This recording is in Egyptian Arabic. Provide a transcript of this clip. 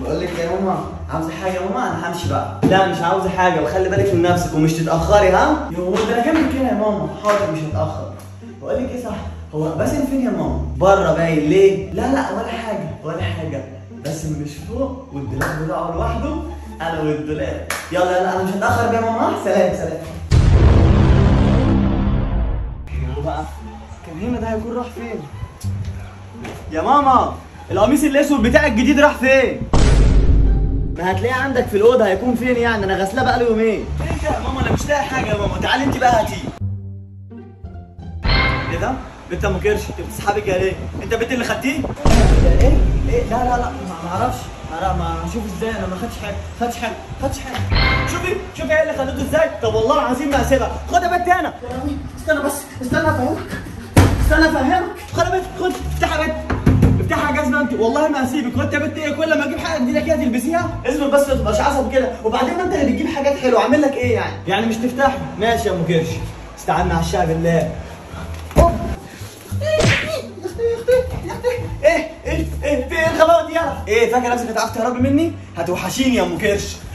بقول لك يا ماما عاوزه حاجه يا ماما انا همشي بقى لا مش عاوزه حاجه وخلي بالك من نفسك ومش تتاخري ها يوه ده انا كمل كده يا ماما حاضر مش هتاخر بقول لك ايه صح هو باسم فين يا ماما بره باين ليه لا لا ولا حاجه ولا حاجه باسم مش فوق والدولاب بتاعه لوحده انا والدولاب يلا يلا انا مش هتاخر بقى يا ماما سلام سلام يلا بقى كان هنا ده هيكون راح فين يا ماما القميص الاسود بتاعك الجديد راح فين ما هتلاقيه عندك في الاوضه هيكون فين يعني انا غسلاه بقاله يومين ايه يا ماما انا مش لاقي حاجه يا ماما تعالي انت بقى هاتيه ايه ده بنت ام كرش انت بتسحبي كده ليه انت بنت اللي خدتيه ايه ايه لا لا لا ما ما اعرفش ما ما شوف ازاي انا ما خدتش حاجه خدتش حاجه خدتش حاجه شوفي شوفي ايه اللي خدته ازاي طب والله العظيم ما هسيبها خد يا بنت انا استنى بس استنى افهمك استنى افهمك خد يا بنت خد افتحها يا بنت افتحها يا جزمه انت والله ما هسيبك وانت يا بنت ايه كل ما اجيب حاجه جديده كده تلبسيها اصبر بس ما تبقاش عصب كده وبعدين ما انت اللي بتجيب حاجات حلوه اعمل لك ايه يعني يعني مش تفتحها ماشي يا ام كرش استعنا على الشعب بالله أوب. ايه ايه ايه في ايه الغباوه دي يلا ايه فاكر نفسك هتعرف تهربي مني هتوحشيني يا ام كرش